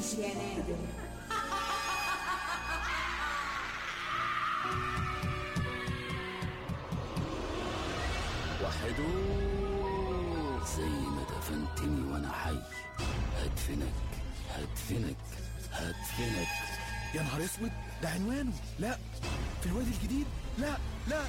تغش يا نادر وحدو زي ما دفنتني وانا حي هدفنك هدفنك هدفنك يا نهار اسود ده عنوانه لا في الوادي الجديد لا لا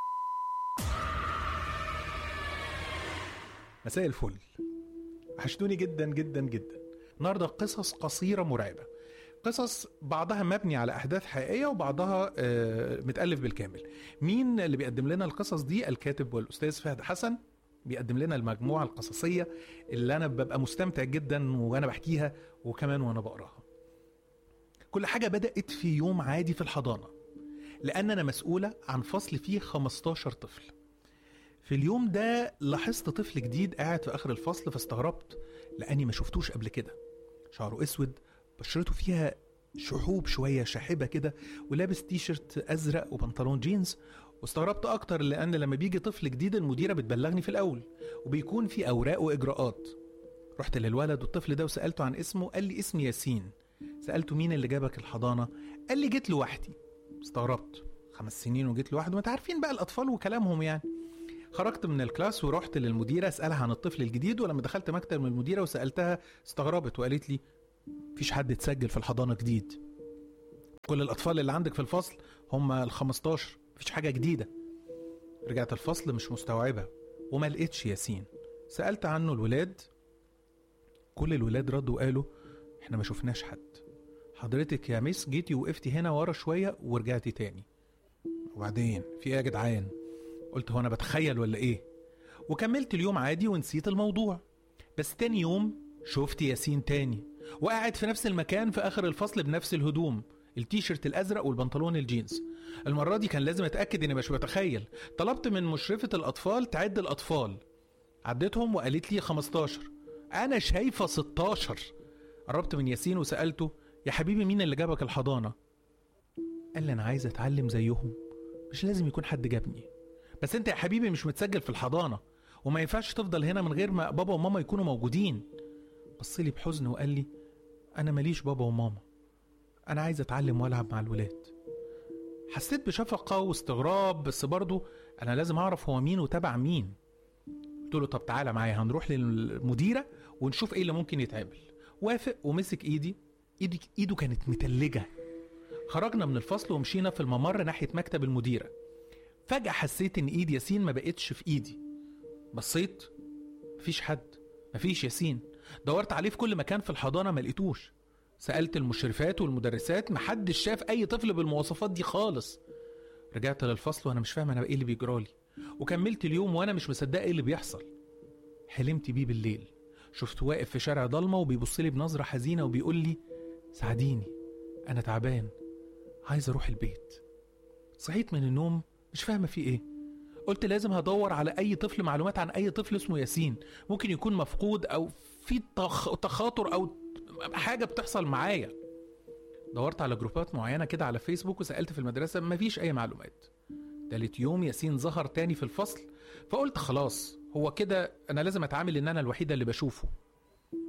مساء الفل وحشتوني جدا جدا جدا النهارده قصص قصيره مرعبه قصص بعضها مبني على احداث حقيقيه وبعضها آه، متالف بالكامل مين اللي بيقدم لنا القصص دي الكاتب والاستاذ فهد حسن بيقدم لنا المجموعه القصصيه اللي انا ببقى مستمتع جدا وانا بحكيها وكمان وانا بقراها كل حاجه بدات في يوم عادي في الحضانه لان انا مسؤوله عن فصل فيه 15 طفل في اليوم ده لاحظت طفل جديد قاعد في اخر الفصل فاستغربت لاني ما شفتوش قبل كده شعره اسود بشرته فيها شحوب شويه شاحبه كده ولابس تيشرت ازرق وبنطلون جينز واستغربت اكتر لان لما بيجي طفل جديد المديره بتبلغني في الاول وبيكون في اوراق واجراءات رحت للولد والطفل ده وسالته عن اسمه قال لي اسمي ياسين سالته مين اللي جابك الحضانه قال لي جيت لوحدي استغربت خمس سنين وجيت لوحده ما انت عارفين بقى الاطفال وكلامهم يعني خرجت من الكلاس ورحت للمديره اسالها عن الطفل الجديد ولما دخلت مكتب من المديره وسالتها استغربت وقالت لي مفيش حد اتسجل في الحضانه جديد كل الاطفال اللي عندك في الفصل هم ال 15 مفيش حاجه جديده رجعت الفصل مش مستوعبه وما لقيتش ياسين سالت عنه الولاد كل الولاد ردوا وقالوا احنا ما شفناش حد حضرتك يا ميس جيتي وقفتي هنا ورا شويه ورجعتي تاني وبعدين في ايه يا جدعان قلت هو انا بتخيل ولا ايه وكملت اليوم عادي ونسيت الموضوع بس تاني يوم شفت ياسين تاني وقاعد في نفس المكان في اخر الفصل بنفس الهدوم التيشيرت الازرق والبنطلون الجينز المره دي كان لازم اتاكد اني مش بتخيل طلبت من مشرفه الاطفال تعد الاطفال عدتهم وقالت لي 15 انا شايفه 16 قربت من ياسين وسالته يا حبيبي مين اللي جابك الحضانه قال لي انا عايز اتعلم زيهم مش لازم يكون حد جابني بس انت يا حبيبي مش متسجل في الحضانه وما ينفعش تفضل هنا من غير ما بابا وماما يكونوا موجودين بص لي بحزن وقال لي انا ماليش بابا وماما انا عايز اتعلم والعب مع الولاد حسيت بشفقة واستغراب بس برضه أنا لازم أعرف هو مين وتبع مين قلت له طب تعالى معايا هنروح للمديرة ونشوف إيه اللي ممكن يتعمل وافق ومسك إيدي إيدي إيده كانت متلجة خرجنا من الفصل ومشينا في الممر ناحية مكتب المديرة فجأة حسيت إن إيد ياسين ما بقتش في إيدي بصيت مفيش حد مفيش ياسين دورت عليه في كل مكان في الحضانة ما لقيتوش سألت المشرفات والمدرسات محدش شاف أي طفل بالمواصفات دي خالص رجعت للفصل وأنا مش فاهم أنا إيه اللي بيجرالي وكملت اليوم وأنا مش مصدق إيه اللي بيحصل حلمت بيه بالليل شفته واقف في شارع ضلمة وبيبص لي بنظرة حزينة وبيقول لي ساعديني أنا تعبان عايز أروح البيت صحيت من النوم مش فاهمة في إيه قلت لازم هدور على أي طفل معلومات عن أي طفل اسمه ياسين ممكن يكون مفقود أو في تخ... تخاطر أو حاجة بتحصل معايا دورت على جروبات معينة كده على فيسبوك وسألت في المدرسة مفيش أي معلومات تالت يوم ياسين ظهر تاني في الفصل فقلت خلاص هو كده أنا لازم أتعامل إن أنا الوحيدة اللي بشوفه